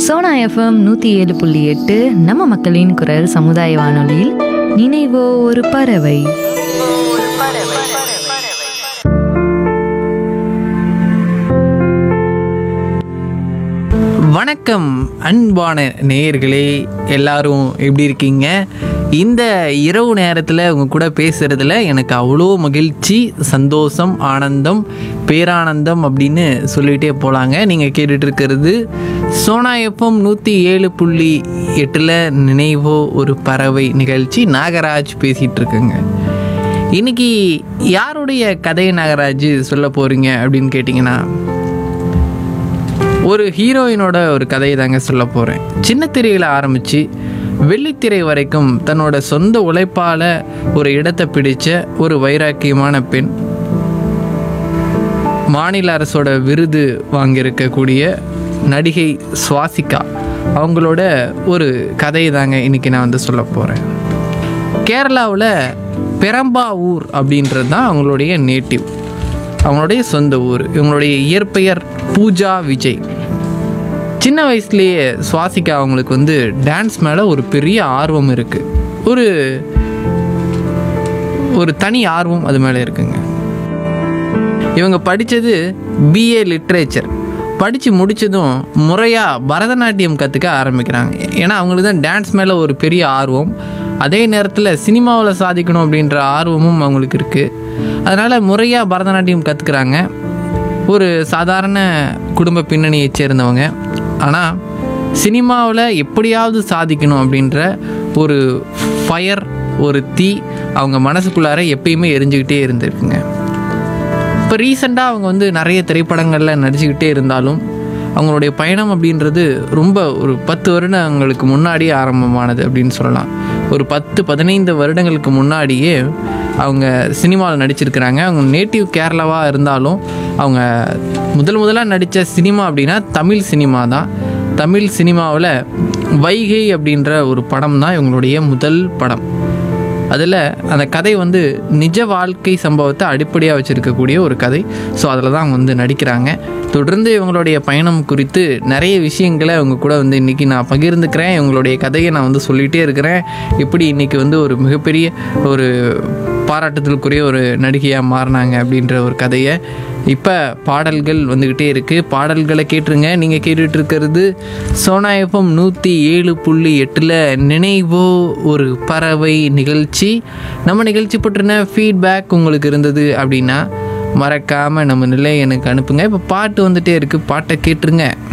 Sona FM நூற்றி ஏழு புள்ளி எட்டு நம்ம மக்களின் குரல் சமுதாய வானொலியில் நினைவோ ஒரு பறவை வணக்கம் அன்பான நேயர்களே எல்லாரும் எப்படி இருக்கீங்க இந்த இரவு நேரத்தில் உங்க கூட பேசுறதுல எனக்கு அவ்வளோ மகிழ்ச்சி சந்தோஷம் ஆனந்தம் பேரானந்தம் அப்படின்னு சொல்லிகிட்டே போகலாங்க நீங்கள் கேட்டுட்டு இருக்கிறது சோனா எஃப்எம் நூற்றி ஏழு புள்ளி எட்டில் நினைவோ ஒரு பறவை நிகழ்ச்சி நாகராஜ் பேசிகிட்டு இருக்குங்க இன்னைக்கு யாருடைய கதை நாகராஜ் சொல்ல போகிறீங்க அப்படின்னு கேட்டிங்கன்னா ஒரு ஹீரோயினோட ஒரு கதையை தாங்க சொல்ல போகிறேன் சின்ன திரையில் ஆரம்பித்து வெள்ளித்திரை வரைக்கும் தன்னோட சொந்த உழைப்பால் ஒரு இடத்தை பிடிச்ச ஒரு வைராக்கியமான பெண் மாநில அரசோட விருது வாங்கியிருக்கக்கூடிய நடிகை சுவாசிகா அவங்களோட ஒரு கதையை தாங்க இன்றைக்கி நான் வந்து சொல்ல போகிறேன் கேரளாவில் பெரம்பாவூர் அப்படின்றது தான் அவங்களுடைய நேட்டிவ் அவங்களுடைய சொந்த ஊர் இவங்களுடைய இயற்பெயர் பூஜா விஜய் சின்ன வயசுலேயே சுவாசிகா அவங்களுக்கு வந்து டான்ஸ் மேலே ஒரு பெரிய ஆர்வம் இருக்குது ஒரு ஒரு தனி ஆர்வம் அது மேலே இருக்குங்க இவங்க படித்தது பிஏ லிட்ரேச்சர் படித்து முடித்ததும் முறையாக பரதநாட்டியம் கற்றுக்க ஆரம்பிக்கிறாங்க ஏன்னா அவங்களுக்கு தான் டான்ஸ் மேலே ஒரு பெரிய ஆர்வம் அதே நேரத்தில் சினிமாவில் சாதிக்கணும் அப்படின்ற ஆர்வமும் அவங்களுக்கு இருக்குது அதனால் முறையாக பரதநாட்டியம் கற்றுக்குறாங்க ஒரு சாதாரண குடும்ப பின்னணியைச் சேர்ந்தவங்க ஆனால் சினிமாவில் எப்படியாவது சாதிக்கணும் அப்படின்ற ஒரு ஃபயர் ஒரு தீ அவங்க மனசுக்குள்ளார எப்பயுமே எரிஞ்சுக்கிட்டே இருந்திருக்குங்க இப்போ ரீசெண்டாக அவங்க வந்து நிறைய திரைப்படங்களில் நடிச்சுக்கிட்டே இருந்தாலும் அவங்களுடைய பயணம் அப்படின்றது ரொம்ப ஒரு பத்து வருடங்களுக்கு முன்னாடியே ஆரம்பமானது அப்படின்னு சொல்லலாம் ஒரு பத்து பதினைந்து வருடங்களுக்கு முன்னாடியே அவங்க சினிமாவில் நடிச்சிருக்கிறாங்க அவங்க நேட்டிவ் கேரளாவாக இருந்தாலும் அவங்க முதல் முதலாக நடித்த சினிமா அப்படின்னா தமிழ் சினிமா தான் தமிழ் சினிமாவில் வைகை அப்படின்ற ஒரு படம் தான் இவங்களுடைய முதல் படம் அதில் அந்த கதை வந்து நிஜ வாழ்க்கை சம்பவத்தை அடிப்படையாக வச்சுருக்கக்கூடிய ஒரு கதை ஸோ அதில் தான் அவங்க வந்து நடிக்கிறாங்க தொடர்ந்து இவங்களுடைய பயணம் குறித்து நிறைய விஷயங்களை அவங்க கூட வந்து இன்றைக்கி நான் பகிர்ந்துக்கிறேன் இவங்களுடைய கதையை நான் வந்து சொல்லிகிட்டே இருக்கிறேன் எப்படி இன்றைக்கி வந்து ஒரு மிகப்பெரிய ஒரு பாராட்டுதலுக்குரிய ஒரு நடிகையாக மாறினாங்க அப்படின்ற ஒரு கதையை இப்போ பாடல்கள் வந்துக்கிட்டே இருக்குது பாடல்களை கேட்டுருங்க நீங்கள் கேட்டுட்டு இருக்கிறது சோனா எஃப்எம் நூற்றி ஏழு புள்ளி எட்டில் நினைவோ ஒரு பறவை நிகழ்ச்சி நம்ம நிகழ்ச்சி பற்றின ஃபீட்பேக் உங்களுக்கு இருந்தது அப்படின்னா மறக்காமல் நம்ம நிலை எனக்கு அனுப்புங்க இப்போ பாட்டு வந்துட்டே இருக்குது பாட்டை கேட்டுருங்க